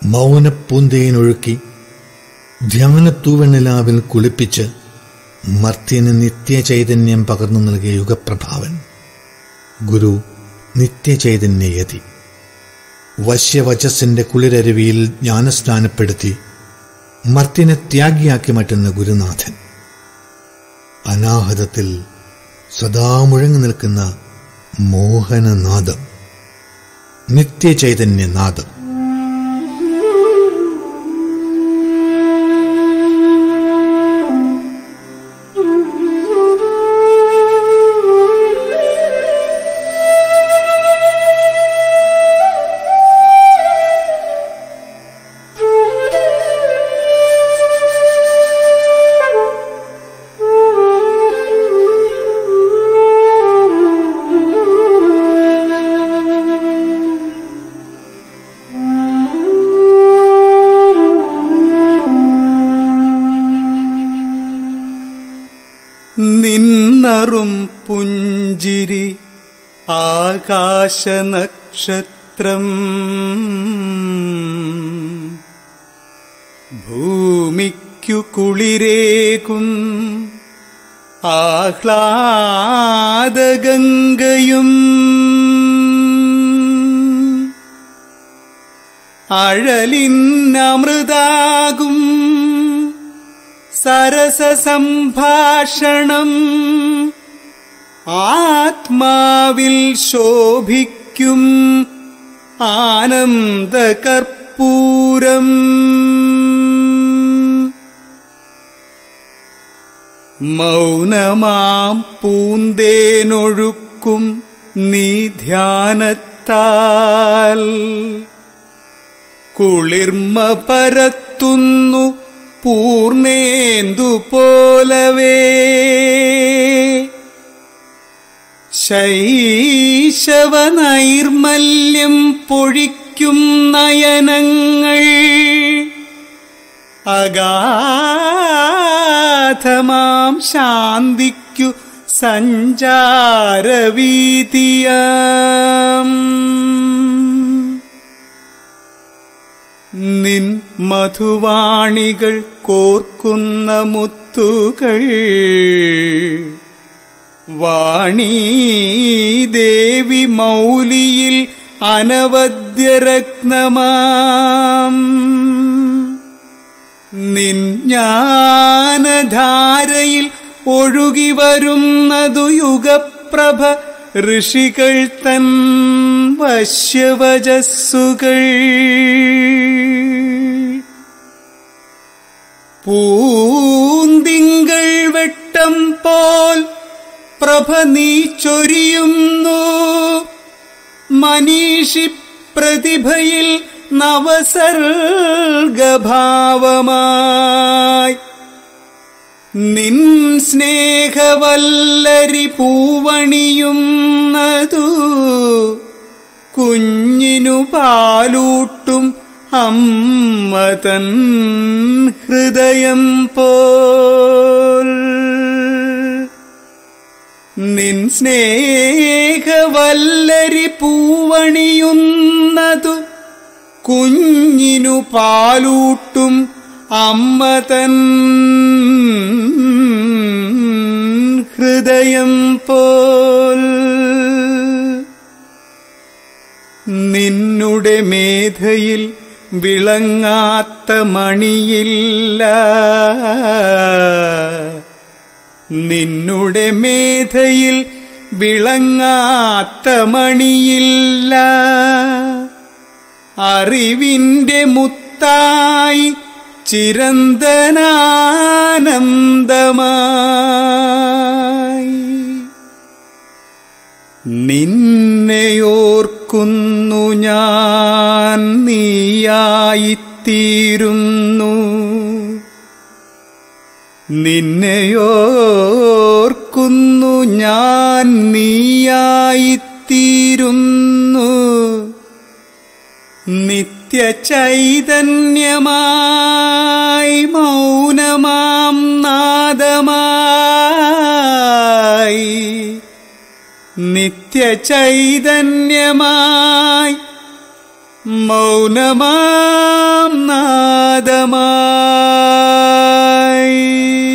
മൗനപ്പൂന്തേനൊഴുക്കി ധ്യാനത്തൂവെണ്ണിലാവിൽ കുളിപ്പിച്ച് മർത്യന് നിത്യചൈതന്യം പകർന്നു നൽകിയ യുഗപ്രഭാവൻ ഗുരു നിത്യചൈതന്യയതി വശ്യവചസ്സിന്റെ കുളിരരുവിയിൽ ജ്ഞാനസ്നാനപ്പെടുത്തി മർത്യനെ ത്യാഗിയാക്കി മാറ്റുന്ന ഗുരുനാഥൻ അനാഹതത്തിൽ സദാ മുഴങ്ങി നിൽക്കുന്ന മോഹനനാദം നിത്യചൈതന്യനാദം നിന്നറും പുഞ്ചിരി ആകാശനക്ഷത്രം ഭൂമിക്കു കുളിരേകും ആഹ്ലാദഗംഗയും അഴലിന്നമൃതാകും സരസ സംഭാഷണം ആത്മാവിൽ ശോഭിക്കും ആനന്ദകർപ്പൂരം മൗനമാം പൂന്തേനൊഴുക്കും നീ ധ്യാനത്താൽ കുളിർമ പരത്തുന്നു പൂർണേന്ദു പോലവേ ശൈശവ നൈർമല്യം പൊഴിക്കും നയനങ്ങൾ അഗാധമാം ശാന്തിക്കു സഞ്ചാരവീതിയാം നിൻ മധുവാണികൾ കോർക്കുന്ന മുത്തുകൾ വാണീ ദേവി മൗലിയിൽ അനവദ്യരത്നമാം നിൻ ജ്ഞാനധാരയിൽ ഒഴുകി വരുന്നതു യുഗപ്രഭ ഋഷികൾ തൻ വശ്യവജസ്സുകൾ പൂന്തിങ്കൾ വെട്ടം പോൽ പ്രഭ നീ ചൊരിയുന്നു മനീഷി പ്രതിഭയിൽ നവസർഗഭാവമായി നിൻ സ്നേഹവല്ലരി പൂവണിയുന്നതു കുഞ്ഞിനു പാലൂട്ടും അമ്മ തൻ ഹൃദയം പോൽ നിൻ സ്നേഹവല്ലരി പൂവണിയുന്നതു കുഞ്ഞിനു പാലൂട്ടും അമ്മ തൻ ഹൃദയം പോൽ നിന്നുടെ മേധയിൽ വിളങ്ങാത്ത മണിയില്ല നിന്നുടെ മേധയിൽ വിളങ്ങാത്ത മണിയില്ല അറിവിന്റെ മുത്തായി ചിരന്തനാനന്ദമായി നിന്നെയോർക്കുന്നു ഞാൻ നീയായിത്തീരുന്നു നിന്നെയോർക്കുന്നു ഞാൻ നീയായിത്തീരുന്നു നിത്യചൈതന്യമായി മൗനമാം നാദമായി നിത്യചൈതന്യമായി മൗനമാം നാദമായി